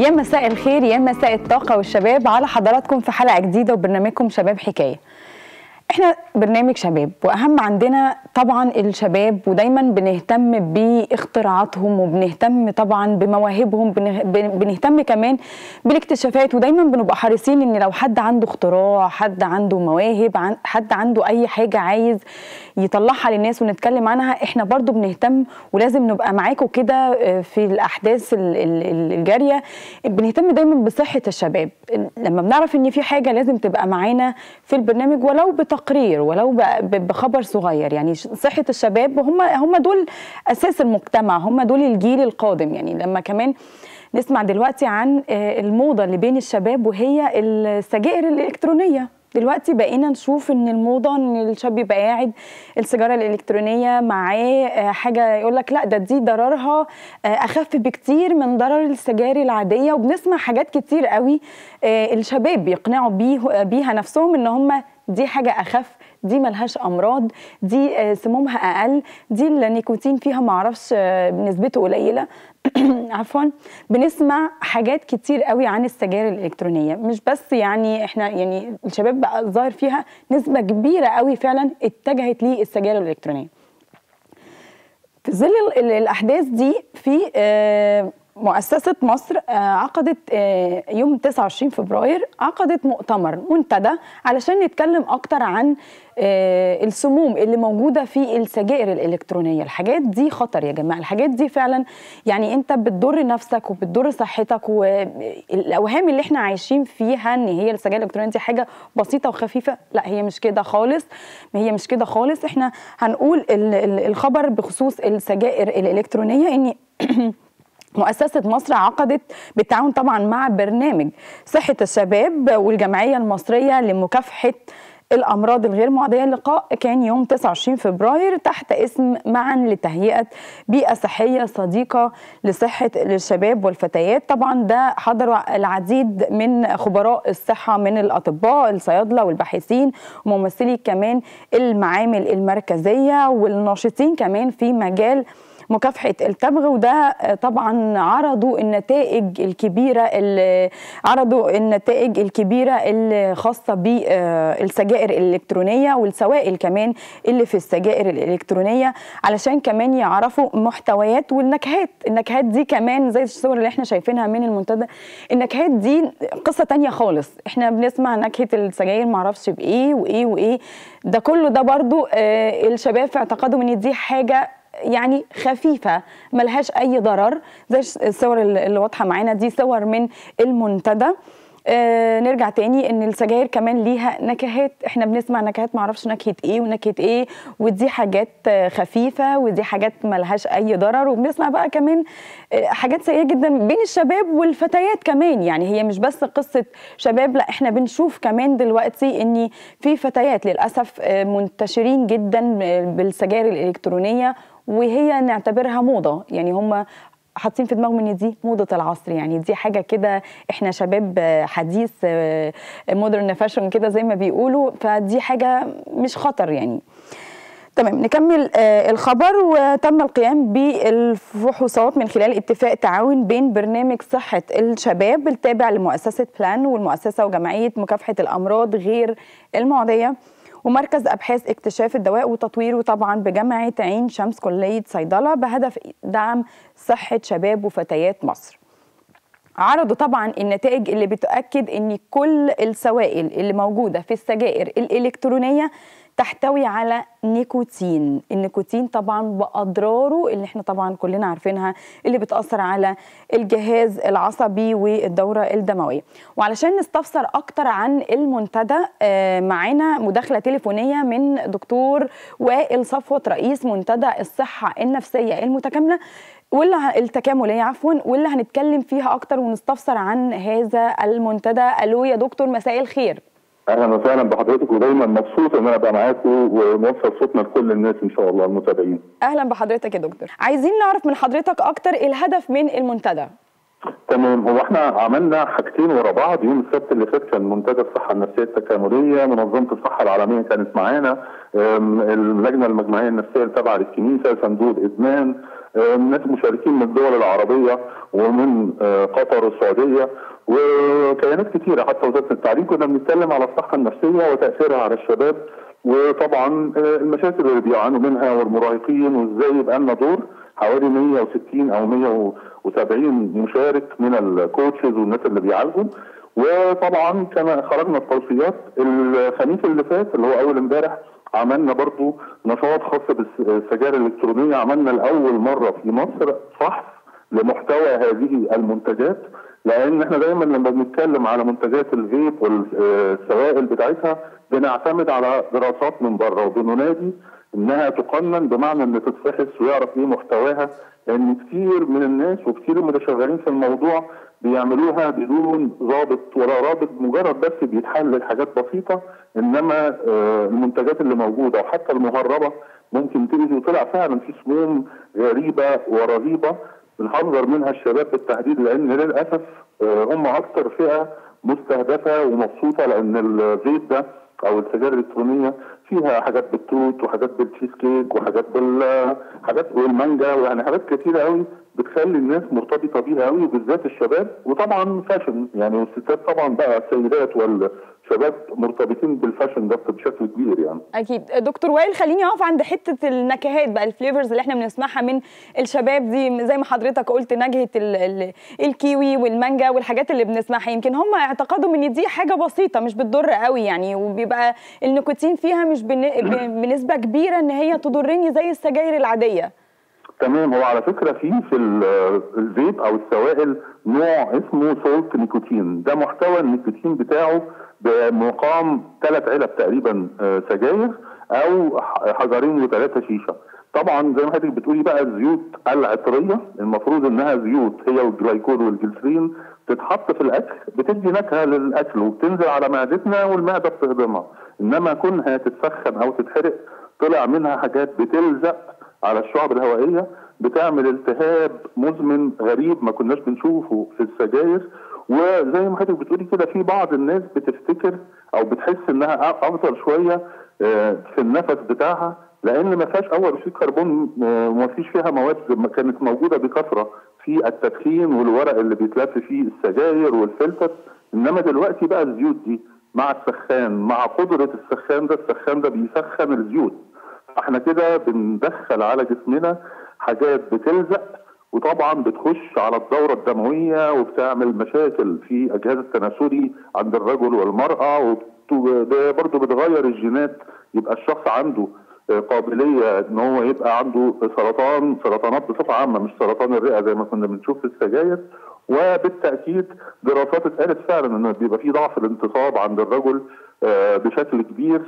يا مساء الخير يا مساء الطاقة والشباب على حضراتكم في حلقة جديدة وبرنامجكم شباب حكاية احنا برنامج شباب واهم عندنا طبعا الشباب ودايما بنهتم باختراعاتهم وبنهتم طبعا بمواهبهم بنه- بن- بنهتم كمان بالاكتشافات ودايما بنبقى حريصين ان لو حد عنده اختراع حد عنده مواهب عن- حد عنده اي حاجة عايز يطلعها للناس ونتكلم عنها احنا برضو بنهتم ولازم نبقى معاكم كده آه، في الاحداث ال- ال- ال- الجارية بنهتم دايما بصحة الشباب لما بنعرف ان في حاجة لازم تبقى معانا في البرنامج ولو بتقرير ولو ب- ب- بخبر صغير يعني ش- صحة الشباب هم هم دول اساس المجتمع هم دول الجيل القادم يعني لما كمان نسمع دلوقتي عن آه، الموضة اللي بين الشباب وهي السجائر الإلكترونية دلوقتي بقينا نشوف ان الموضه ان الشاب يبقى قاعد السيجاره الالكترونيه معاه آه، حاجه يقول لك لا ده دي ضررها آه، اخف بكتير من ضرر السجاير العاديه وبنسمع حاجات كتير قوي آه، الشباب بيقنعوا بيه بيها نفسهم ان هم دي حاجه اخف دي ملهاش امراض دي آه، سمومها اقل دي النيكوتين فيها معرفش آه، نسبته قليله عفوا بنسمع حاجات كتير قوي عن السجاير الالكترونيه مش بس يعني احنا يعني الشباب بقى ظاهر فيها نسبه كبيره قوي فعلا اتجهت للسجاير الالكترونيه في ظل ال- ال- الاحداث دي في آه، مؤسسة مصر آه، عقدت آه، يوم 29 فبراير عقدت مؤتمر منتدى علشان نتكلم أكتر عن آه، السموم اللي موجودة في السجائر الإلكترونية الحاجات دي خطر يا جماعة الحاجات دي فعلا يعني أنت بتضر نفسك وبتضر صحتك والأوهام اللي احنا عايشين فيها إن هي السجائر الإلكترونية دي حاجة بسيطة وخفيفة لا هي مش كده خالص ما هي مش كده خالص احنا هنقول ال- ال- الخبر بخصوص السجائر الإلكترونية إن مؤسسة مصر عقدت بالتعاون طبعا مع برنامج صحة الشباب والجمعية المصرية لمكافحة الأمراض الغير معدية اللقاء كان يوم 29 فبراير تحت اسم معا لتهيئة بيئة صحية صديقة لصحة للشباب والفتيات طبعا ده حضر العديد من خبراء الصحة من الأطباء الصيادلة والباحثين وممثلي كمان المعامل المركزية والناشطين كمان في مجال مكافحه التبغ وده آه، طبعا عرضوا النتائج الكبيره اللي عرضوا النتائج الكبيره اللي خاصه بالسجائر الالكترونيه والسوائل كمان اللي في السجائر الالكترونيه علشان كمان يعرفوا محتويات والنكهات النكهات دي كمان زي الصور اللي احنا شايفينها من المنتدى النكهات دي قصه تانية خالص احنا بنسمع نكهه السجاير معرفش بايه وايه وايه ده كله ده برضو آه، الشباب في اعتقادهم ان دي حاجه يعني خفيفه ملهاش اي ضرر زي الصور اللي اللي واضحه معانا دي صور من المنتدى آه نرجع تاني ان السجاير كمان ليها نكهات احنا بنسمع نكهات معرفش نكهه ايه ونكهه ايه ودي حاجات آه، خفيفه ودي حاجات ملهاش اي ضرر وبنسمع بقى كمان آه، حاجات سيئه جدا بين الشباب والفتيات كمان يعني هي مش بس قصه شباب لا احنا بنشوف كمان دلوقتي ان في فتيات للاسف آه، منتشرين جدا بالسجاير الالكترونيه وهي نعتبرها موضه يعني هم حاطين في دماغهم ان دي موضه العصر يعني دي حاجه كده احنا شباب آه، حديث مودرن فاشن كده زي ما بيقولوا فدي حاجه مش خطر يعني تمام نكمل آه، الخبر وتم القيام بالفحوصات من خلال اتفاق تعاون بين برنامج صحة الشباب التابع لمؤسسة بلان والمؤسسة وجمعية مكافحة الأمراض غير المعدية ومركز أبحاث اكتشاف الدواء وتطويره طبعا بجامعة عين شمس كلية صيدلة بهدف دعم صحة شباب وفتيات مصر عرضوا طبعا النتائج اللي بتؤكد ان كل السوائل اللي موجوده في السجائر الالكترونيه تحتوي على نيكوتين النيكوتين طبعا باضراره اللي احنا طبعا كلنا عارفينها اللي بتاثر على الجهاز العصبي والدوره الدمويه وعلشان نستفسر اكتر عن المنتدى آه، معانا مداخله تليفونيه من دكتور وائل صفوت رئيس منتدى الصحه النفسيه المتكامله واللي ه- التكامليه عفوا واللي هنتكلم فيها اكتر ونستفسر عن هذا المنتدى الو يا دكتور مساء الخير اهلا وسهلا بحضرتك ودايما مبسوط ان انا ابقى معاكم ونوصل صوتنا لكل الناس ان شاء الله المتابعين. اهلا بحضرتك يا دكتور عايزين نعرف من حضرتك اكتر الهدف من المنتدى تمام هو احنا عملنا حاجتين ورا بعض يوم السبت اللي فات كان منتدى الصحه النفسيه التكامليه منظمه الصحه العالميه كانت معانا أم، اللجنه المجمعيه النفسيه التابعه للكنيسه صندوق الادمان الناس مشاركين من الدول العربيه ومن قطر والسعوديه وكيانات كثيره حتى وزاره التعليم كنا بنتكلم على الصحه النفسيه وتاثيرها على الشباب وطبعا المشاكل اللي بيعانوا منها والمراهقين وازاي يبقى لنا دور حوالي 160 او 170 مشارك من الكوتشز والناس اللي بيعالجوا وطبعا كما خرجنا التوصيات الخميس اللي فات اللي هو اول امبارح عملنا برضو نشاط خاص بالسجائر الالكترونيه عملنا لاول مره في مصر فحص لمحتوى هذه المنتجات لان احنا دايما لما بنتكلم على منتجات الفيب والسوائل بتاعتها بنعتمد على دراسات من بره وبننادي انها تقنن بمعنى ان تتفحص ويعرف ايه محتواها لان كتير من الناس وكتير من اللي شغالين في الموضوع بيعملوها بدون ضابط ولا رابط مجرد بس بيتحلل حاجات بسيطه انما المنتجات اللي موجوده وحتى المهربه ممكن تيجي وطلع فعلا في سموم غريبه ورهيبه بنحذر منها الشباب بالتحديد لان للاسف هم اكثر فئه مستهدفه ومبسوطه لان الفيب ده او السجائر الالكترونيه فيها حاجات بالتوت وحاجات بالتشيز كيك وحاجات بال حاجات والمانجا ويعني حاجات كتيره قوي بتخلي الناس مرتبطه بيها قوي وبالذات الشباب وطبعا فاشن يعني والستات طبعا بقى السيدات والشباب مرتبطين بالفاشن ده بشكل كبير يعني اكيد دكتور وائل خليني اقف عند حته النكهات بقى الفليفرز اللي احنا بنسمعها من الشباب دي زي ما حضرتك قلت نكهه ال ال الكيوي والمانجا والحاجات اللي بنسمعها يمكن هم اعتقدوا ان دي حاجه بسيطه مش بتضر قوي يعني وبيبقى النيكوتين فيها مش بنسبه كبيره ان هي تضرني زي السجاير العاديه تمام هو على فكره في في الفيب او السوائل نوع اسمه سولت نيكوتين ده محتوى النيكوتين بتاعه بمقام ثلاث علب تقريبا سجاير او حجرين وثلاثه شيشه طبعا زي ما حضرتك بتقولي بقى الزيوت العطريه المفروض انها زيوت هي والجلايكول والجلسرين تتحط في الاكل بتدي نكهه للاكل وبتنزل على معدتنا والمعده بتهضمها انما كونها تتسخن او تتحرق طلع منها حاجات بتلزق على الشعب الهوائيه بتعمل التهاب مزمن غريب ما كناش بنشوفه في السجاير وزي ما حضرتك بتقولي كده في بعض الناس بتفتكر او بتحس انها افضل شويه في النفس بتاعها لان ما فيهاش اول في كربون وما فيش فيها مواد كانت موجوده بكثره في التدخين والورق اللي بيتلف فيه السجاير والفلتر انما دلوقتي بقى الزيوت دي مع السخان مع قدره السخان ده السخان ده بيسخن الزيوت احنا كده بندخل على جسمنا حاجات بتلزق وطبعا بتخش على الدوره الدمويه وبتعمل مشاكل في الجهاز التناسلي عند الرجل والمراه وده برضه بتغير الجينات يبقى الشخص عنده قابليه ان هو يبقى عنده سرطان سرطانات بصفه عامه مش سرطان الرئه زي ما كنا بنشوف في السجاير وبالتاكيد دراسات اتقالت فعلا ان بيبقى في ضعف الانتصاب عند الرجل بشكل كبير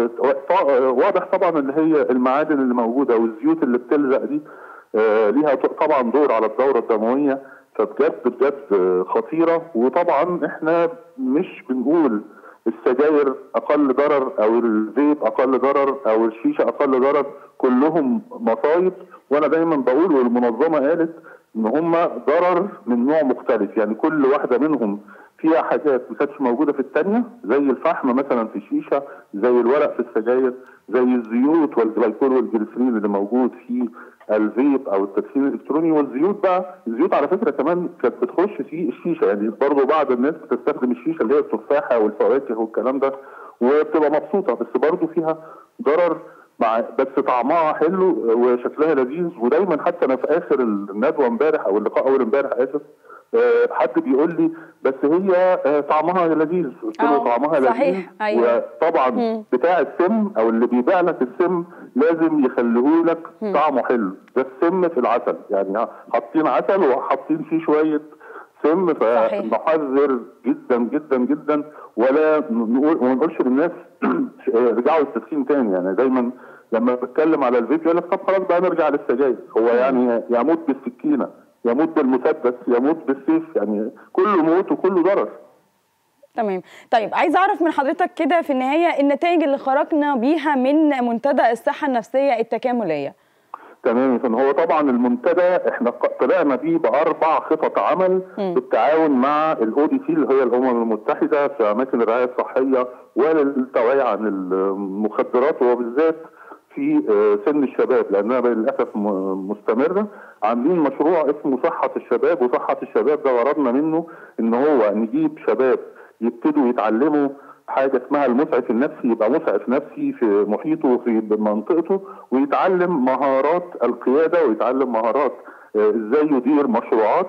واضح طبعا اللي هي المعادن اللي موجوده والزيوت اللي بتلزق دي ليها طبعا دور على الدوره الدمويه فبجد بجد خطيره وطبعا احنا مش بنقول السجاير اقل ضرر او الفيب اقل ضرر او الشيشه اقل ضرر كلهم مصايب وانا دايما بقول والمنظمه قالت ان هم ضرر من نوع مختلف يعني كل واحده منهم فيها حاجات ما كانتش موجوده في الثانيه زي الفحم مثلا في الشيشه زي الورق في السجاير زي الزيوت والجلايكول والجليسرين اللي موجود في الفيب او التدخين الالكتروني والزيوت بقى الزيوت على فكره كمان كانت بتخش في الشيشه يعني برضه بعض الناس بتستخدم الشيشه اللي هي التفاحه والفواكه والكلام ده وبتبقى مبسوطه بس برضه فيها ضرر مع بس طعمها حلو وشكلها لذيذ ودايما حتى انا في اخر الندوه امبارح او اللقاء اول امبارح اسف حد بيقول لي بس هي طعمها لذيذ قلت له طعمها صحيح. لذيذ أيوة. وطبعا مم. بتاع السم او اللي بيبيع لك السم لازم يخليه لك طعمه حلو ده السم في العسل يعني حاطين عسل وحاطين فيه شويه سم صحيح. فنحذر جدا جدا جدا ولا نقول وما نقولش للناس رجعوا للتدخين تاني يعني دايما لما بتكلم على الفيديو يقول لك طب خلاص بقى نرجع للسجاير هو يعني يموت بالسكينه يموت بالمسدس يموت بالسيف يعني كله موت وكله ضرر تمام طيب عايز اعرف من حضرتك كده في النهايه النتائج اللي خرجنا بيها من منتدى الصحه النفسيه التكامليه تمام فان هو طبعا المنتدى احنا ق- طلعنا بيه باربع خطط عمل مم. بالتعاون مع الاو دي سي اللي هي الامم المتحده في اماكن الرعايه الصحيه وللتوعيه عن المخدرات وبالذات في آه، سن الشباب لانها للاسف م- مستمره عاملين مشروع اسمه صحه الشباب وصحه الشباب ده غرضنا منه ان هو نجيب شباب يبتدوا يتعلموا حاجه اسمها المسعف النفسي يبقى مسعف نفسي في محيطه وفي منطقته ويتعلم مهارات القياده ويتعلم مهارات آه، ازاي يدير مشروعات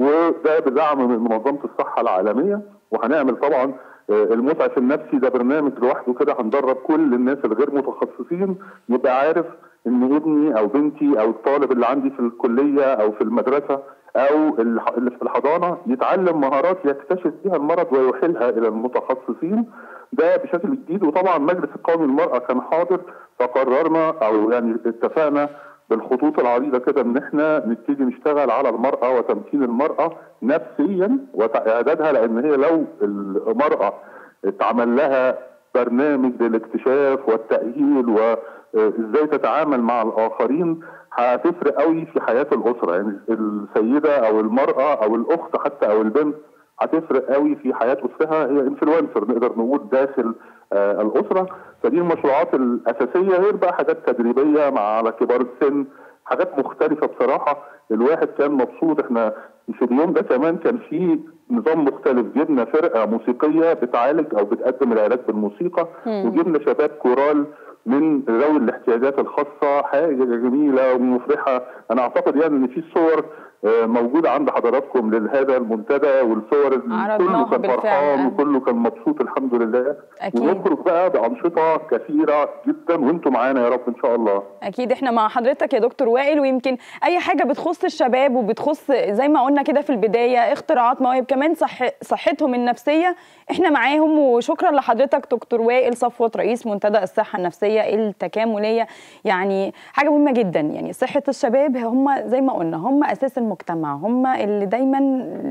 وده بدعم من منظمه الصحه العالميه وهنعمل طبعا آه، المسعف النفسي ده برنامج لوحده كده هندرب كل الناس الغير متخصصين يبقى عارف ان ابني او بنتي او الطالب اللي عندي في الكليه او في المدرسه او الح- اللي في الحضانه يتعلم مهارات يكتشف بها المرض ويحيلها الى المتخصصين ده بشكل جديد وطبعا مجلس القومي للمراه كان حاضر فقررنا او يعني اتفقنا بالخطوط العريضه كده ان احنا نبتدي نشتغل على المراه وتمكين المراه نفسيا واعدادها لان هي لو المراه اتعمل لها برنامج للاكتشاف والتاهيل وازاي تتعامل مع الاخرين هتفرق قوي في حياه الاسره يعني السيده او المراه او الاخت حتى او البنت هتفرق قوي في حياه اسرها هي انفلونسر نقدر نقول داخل آه الاسره فدي المشروعات الاساسيه غير بقى حاجات تدريبيه مع على كبار السن حاجات مختلفه بصراحه الواحد كان مبسوط احنا في اليوم ده كمان كان في نظام مختلف جبنا فرقه موسيقيه بتعالج او بتقدم العلاج بالموسيقى وجبنا شباب كورال من ذوي الاحتياجات الخاصه حاجه جميله ومفرحه انا اعتقد يعني ان في صور آه، موجوده عند حضراتكم لهذا المنتدى والصور اللي عرضناها كله كان بالفعل، فرحان آه. وكله كان مبسوط الحمد لله أكيد. ونخرج بقى بانشطه كثيره جدا وانتم معانا يا رب ان شاء الله اكيد احنا مع حضرتك يا دكتور وائل ويمكن اي حاجه بتخص الشباب وبتخص زي ما قلنا كده في البدايه اختراعات مواهب كمان صح صحتهم النفسيه احنا معاهم وشكرا لحضرتك دكتور وائل صفوت رئيس منتدى الصحه النفسيه التكامليه يعني حاجه مهمه جدا يعني صحه الشباب هم زي ما قلنا هم اساس المجتمع هم اللي دايما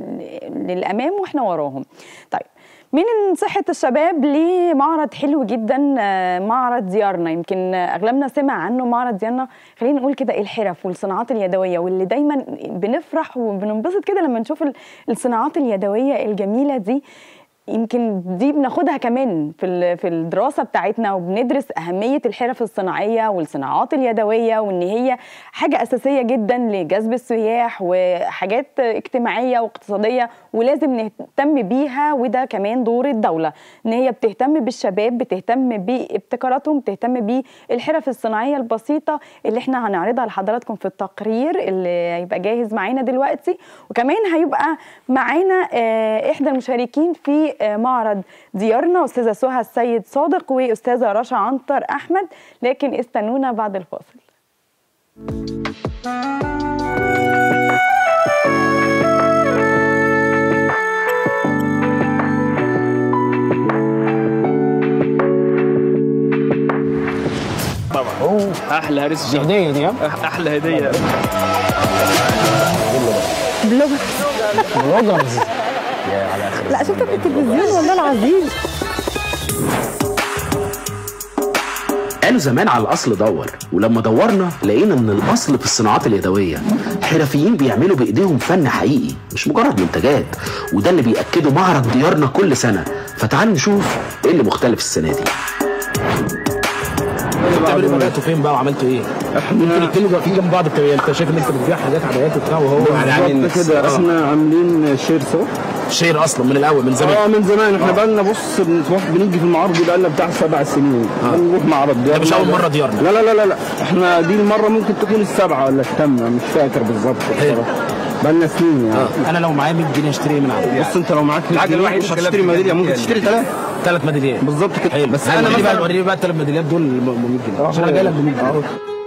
للامام واحنا وراهم طيب من صحة الشباب لمعرض حلو جدا آه، معرض ديارنا يمكن أغلبنا سمع عنه معرض ديارنا خلينا نقول كده الحرف والصناعات اليدوية واللي دايما بنفرح وبننبسط كده لما نشوف ال- الصناعات اليدوية الجميلة دي يمكن دي بناخدها كمان في ال- في الدراسه بتاعتنا وبندرس اهميه الحرف الصناعيه والصناعات اليدويه وان هي حاجه اساسيه جدا لجذب السياح وحاجات اجتماعيه واقتصاديه ولازم نهتم بيها وده كمان دور الدوله ان هي بتهتم بالشباب بتهتم بابتكاراتهم بتهتم بالحرف الصناعيه البسيطه اللي احنا هنعرضها لحضراتكم في التقرير اللي هيبقى جاهز معانا دلوقتي وكمان هيبقى معانا آه، احدى المشاركين في آه، معرض ديارنا استاذه سهى السيد صادق واستاذه رشا عنتر احمد لكن استنونا بعد الفاصل طبعا احلى هرس دي هديه دي ها؟ احلى هديه بلوجرز لا شفتك في التلفزيون والله العظيم قالوا زمان على الاصل دور ولما دورنا لقينا ان الاصل في الصناعات اليدويه حرفيين بيعملوا بايديهم فن حقيقي مش مجرد منتجات وده اللي بياكده معرض ديارنا كل سنه فتعالوا نشوف ايه اللي مختلف السنه دي بتعملوا ايه بداتوا فين بقى وعملتوا ايه؟ انتوا الاثنين واقفين جنب بعض بتبقى انت شايف ان انت بتبيع حاجات عبايات وبتاع وهو بالظبط كده احنا عاملين شير صوت شير اصلا من الاول من اه زمان من زمان احنا بقالنا بص بنروح بنيجي في المعارض دي بقالنا بتاع سبع سنين بنروح معرض ده مش اول مره ديارنا لا لا لا لا لا احنا دي المره ممكن تكون السبعه ولا الثامنه مش فاكر بالظبط بصراحه بقالنا سنين يعني اه انا لو معايا 100 جنيه اشتري ايه من عندك بص انت لو معاك الحاجة الواحدة مش اللي هتشتري كلها ميداليه ممكن بتتكلم. تشتري ثلاثه ثلاث ميداليات بالظبط كده حلو بس انا وريني بقى مثلا وريني بقى الثلاث ميداليات دول ب 100 جنيه عشان انا جاي لك ب 100 جنيه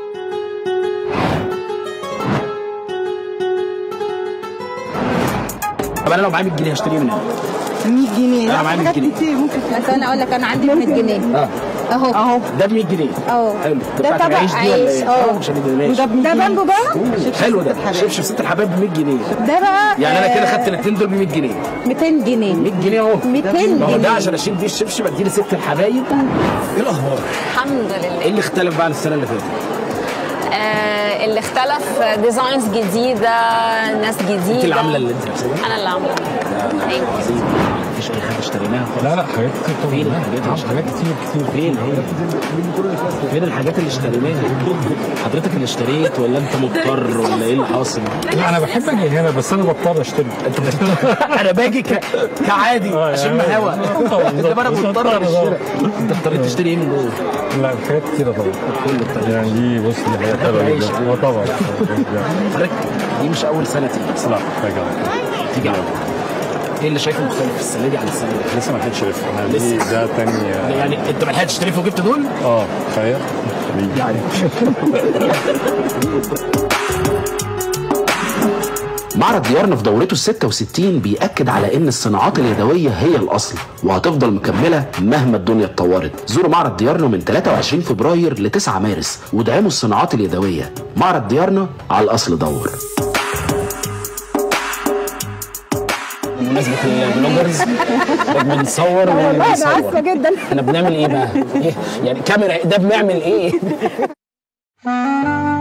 طب انا لو معايا 100 جنيه هشتري من هنا 100 جنيه أنا معايا 100 جنيه. كتير ممكن بس انا اقول لك انا عندي 100 جنيه اه اهو اهو ده ب 100 جنيه اه حلو ده بتاعت طبق العيش دي ولا عيش ايه؟ اه عشان يبقى ماشي ده بامبو بقى حلو ده شبشب ست الحبايب ب 100 جنيه ده بقى يعني انا كده آه، خدت الاثنين دول ب 100 جنيه 200 جنيه 100 جنيه اهو 200 ما هو ده جنيه. عشان اشيل بيه الشبشب اديني ست الحبايب ايه الاخبار؟ الحمد لله ايه اللي اختلف بقى عن السنه اللي فاتت؟ آه اللي اختلف ديزاينز جديده ناس جديده انت اللي عامله اللي انت لابساه ده؟ انا اللي عامله Thank you. مفيش اي حاجه اشتريناها خالص لا لا حاجات كتير طبعا فين الحاجات اللي آه، اشتريناها؟ حاجات كتير كتير فين هي؟ فين الحاجات اللي اشتريناها؟ حضرتك اللي اشتريت ولا انت مضطر ولا ايه اللي حاصل؟ لا انا بحب اجي هنا بس انا بضطر اشتري انا باجي ك... كعادي آه، اشم يعني- هوا آه، انما انا بالظبط. مضطر بالظبط. للشراء انت اضطريت تشتري ايه من دول؟ لا حاجات كتيرة طبعا كل الطريق يعني دي بص دي حاجات حلوة عيش. جدا اه طبعا حضرتك دي مش اول سنه تيجي لا حاجة تيجي على ايه اللي شايفه مختلف السنه دي عن السنه اللي لسه ما لحقتش الف انا دي لسه. ده تاني فاتت؟ يعني انت ما لحقتش تلف وجبت دول؟ اه تخيل يعني معرض ديارنا في دورته ال 66 بيأكد على إن الصناعات اليدوية هي الأصل وهتفضل مكملة مهما الدنيا اتطورت. زوروا معرض ديارنا من 23 فبراير ل 9 مارس وادعموا الصناعات اليدوية. معرض ديارنا على الأصل دور. بمناسبة البلوجرز بنصور انا عارفه جدا احنا بنعمل ايه بقى؟ إيه؟ يعني كاميرا ده بنعمل ايه؟